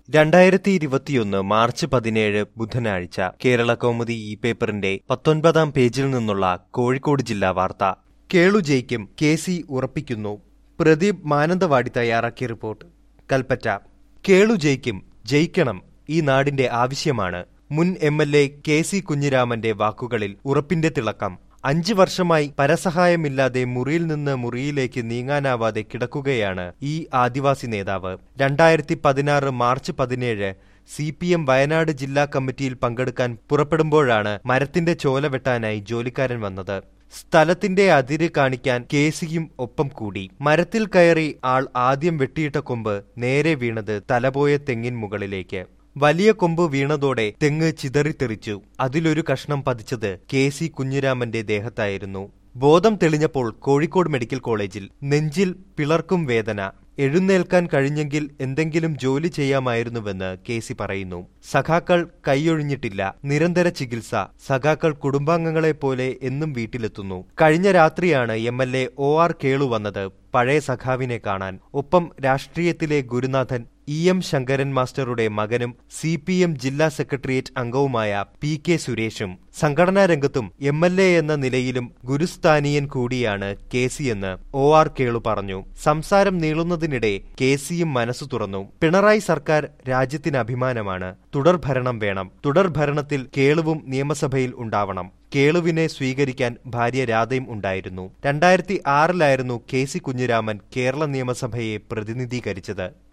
രണ്ടായിരത്തി ഇരുപത്തിയൊന്ന് മാർച്ച് പതിനേഴ് ബുധനാഴ്ച കേരള കൗമുദി ഇ പേപ്പറിന്റെ പത്തൊൻപതാം പേജിൽ നിന്നുള്ള കോഴിക്കോട് ജില്ലാ വാർത്ത കേളു ജയിക്കും കെ സി ഉറപ്പിക്കുന്നു പ്രദീപ് മാനന്തവാടി തയ്യാറാക്കിയ റിപ്പോർട്ട് കൽപ്പറ്റ കേളു ജയിക്കും ജയിക്കണം ഈ നാടിന്റെ ആവശ്യമാണ് മുൻ M L A K C കുഞ്ഞിരാമന്റെ വാക്കുകളിൽ ഉറപ്പിന്റെ തിളക്കം അഞ്ചു വർഷമായി പരസഹായമില്ലാതെ മുറിയിൽ നിന്ന് മുറിയിലേക്ക് നീങ്ങാനാവാതെ കിടക്കുകയാണ് ഈ ആദിവാസി നേതാവ് രണ്ടായിരത്തി പതിനാറ് മാർച്ച് പതിനേഴ് സി പി എം വയനാട് ജില്ലാ കമ്മിറ്റിയിൽ പങ്കെടുക്കാൻ പുറപ്പെടുമ്പോഴാണ് മരത്തിന്റെ ചോല വെട്ടാനായി ജോലിക്കാരൻ വന്നത് സ്ഥലത്തിന്റെ അതിര് കാണിക്കാൻ കേസിയും ഒപ്പം കൂടി മരത്തിൽ കയറി ആൾ ആദ്യം വെട്ടിയിട്ട കൊമ്പ് നേരെ വീണത് തലപോയ തെങ്ങിൻ മുകളിലേക്ക് വലിയ കൊമ്പ് വീണതോടെ തെങ്ങ് ചിതറിത്തെറിച്ചു അതിലൊരു കഷ്ണം പതിച്ചത് കെ സി കുഞ്ഞിരാമന്റെ ദേഹത്തായിരുന്നു ബോധം തെളിഞ്ഞപ്പോൾ കോഴിക്കോട് മെഡിക്കൽ കോളേജിൽ നെഞ്ചിൽ പിളർക്കും വേദന എഴുന്നേൽക്കാൻ കഴിഞ്ഞെങ്കിൽ എന്തെങ്കിലും ജോലി ചെയ്യാമായിരുന്നുവെന്ന് കെ സി പറയുന്നു സഖാക്കൾ കൈയൊഴിഞ്ഞിട്ടില്ല നിരന്തര ചികിത്സ സഖാക്കൾ കുടുംബാംഗങ്ങളെ പോലെ എന്നും വീട്ടിലെത്തുന്നു കഴിഞ്ഞ രാത്രിയാണ് M L A O R Kelu വന്നത് പഴയ സഖാവിനെ കാണാൻ ഒപ്പം രാഷ്ട്രീയത്തിലെ ഗുരുനാഥൻ ഇ എം ശങ്കരൻ മാസ്റ്ററുടെ മകനും സി പി എം ജില്ലാ സെക്രട്ടേറിയറ്റ് അംഗവുമായ പി കെ സുരേഷും സംഘടനാ രംഗത്തും എം എൽ എ എന്ന നിലയിലും ഗുരുസ്ഥാനീയൻ കൂടിയാണ് കെ സി എന്ന് ഒ ആർ കേളു പറഞ്ഞു സംസാരം നീളുന്നതിനിടെ കെ സിയും മനസ്സു തുറന്നു പിണറായി സർക്കാർ രാജ്യത്തിന് അഭിമാനമാണ് തുടർഭരണം വേണം തുടർഭരണത്തിൽ കേളുവും നിയമസഭയിൽ ഉണ്ടാവണം കേളുവിനെ സ്വീകരിക്കാൻ ഭാര്യ രാധയും ഉണ്ടായിരുന്നു രണ്ടായിരത്തി ആറിലായിരുന്നു കെ സി കുഞ്ഞിരാമൻ കേരള നിയമസഭയെ പ്രതിനിധീകരിച്ചത്